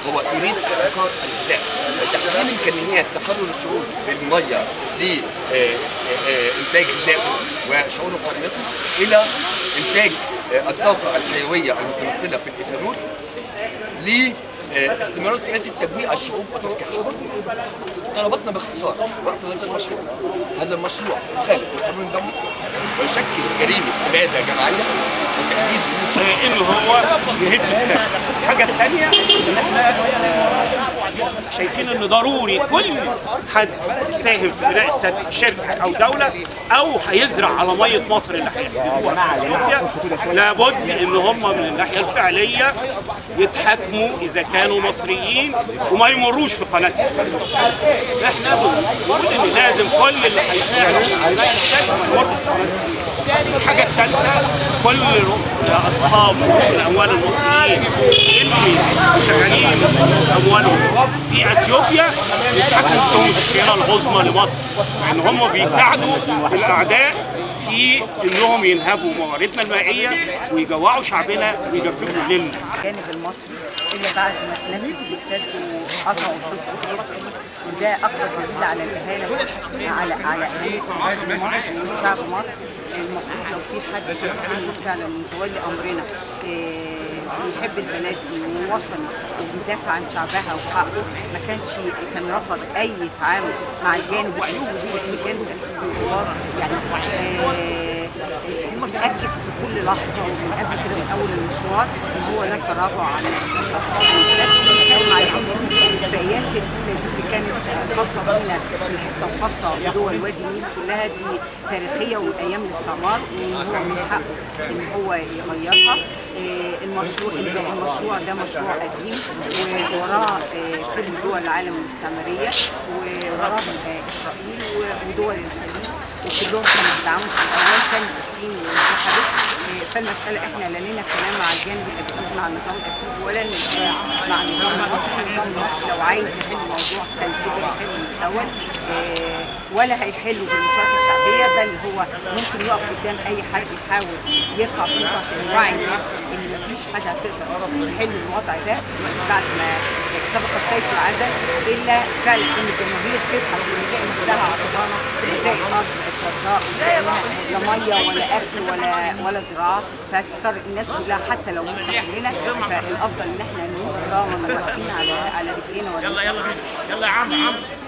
هو يريد احتكار الغذاء تحويل امكانيات تقرر الشعوب بالميه لانتاج غذائه وشعور قريته الى انتاج آه، الطاقه الحيويه المتمثله في الايثانول لاستمرار سياسه تجميع الشعوب وتركيعها. طلباتنا باختصار وقف هذا المشروع. هذا المشروع مخالف للقانون الدولي ويشكل جريمه اباده جماعيه وتهديد وجود انه هو يهد السد الحاجه الثانيه ان احنا آه، شايفين ان ضروري كل حد ساهم في بناء السد شركه او دوله او هيزرع على ميه مصر اللي هيحددوها في اثيوبيا لابد ان هم من الناحيه الفعليه يتحاكموا اذا كانوا مصريين وما يمروش في قناه السويس. احنا بنقول ان لازم كل اللي هيساعدوا في بناء السد ما يمرش في قناه السويس. الحاجة الثالثة كل أصحاب رؤوس الأموال المصريين اللي شغالين رؤوس أموالهم في أثيوبيا يتحكموا فيهم الشيرة العظمى لمصر لأن هم بيساعدوا الأعداء في إنهم ينهبوا مواردنا المائية ويجوعوا شعبنا ويجففوا ليلنا الجانب المصري اللي بعد ما نفذ السد وقطعوا شوط كتير فيه وده اكبر دليل على الاهانه على على اهانه مصر وشعب مصر المفروض لو في حد عنده فعلا متولي امرنا آه، بيحب البلد دي ووطن وبيدافع عن شعبها وحقه ما كانش كان رفض اي تعامل مع الجانب الاسيوي لان الجانب الاسيوي خلاص يعني آه، متاكد في كل لحظه ومن قبل كده من اول المشوار ان هو لا تراجع عن السد مع الاتفاقيات اللي كانت خاصه بينا الحصه الخاصه بدول وادي النيل كلها دي تاريخيه ومن ايام الاستعمار وان هو من حقه ان هو يغيرها آه، المشروع المشروع ده مشروع قديم ووراه آه، كل دول العالم الاستعماريه ووراه آه، اسرائيل ودول الخليج وكلهم كانوا بيدعموا في الاول كانت الصين وانسحبت آه، فالمساله احنا لا لنا كلام مع الجانب الاسيوي مع النظام الاسيوي ولا نزاع مع النظام المصري النظام المصري لو عايز يحل الموضوع كان قدر يحله من الاول آه، ولا هيحله بالمشاركه الشعبيه بل هو ممكن يقف قدام اي حد يحاول يرفع صوته عشان يوعي الناس ان مفيش حاجه هتقدر تحل الوضع ده بعد ما سبق السيف العزل الا فعلا ان الجماهير تسحب ونلاقي نفسها عطشانه ونلاقي الارض شرقاء لا ميه ولا اكل ولا ولا زراعه فتضطر الناس كلها حتى لو ممكن كلنا فالافضل ان احنا نموت كراما واقفين على على رجلينا يلا يلا يلا يا عم عم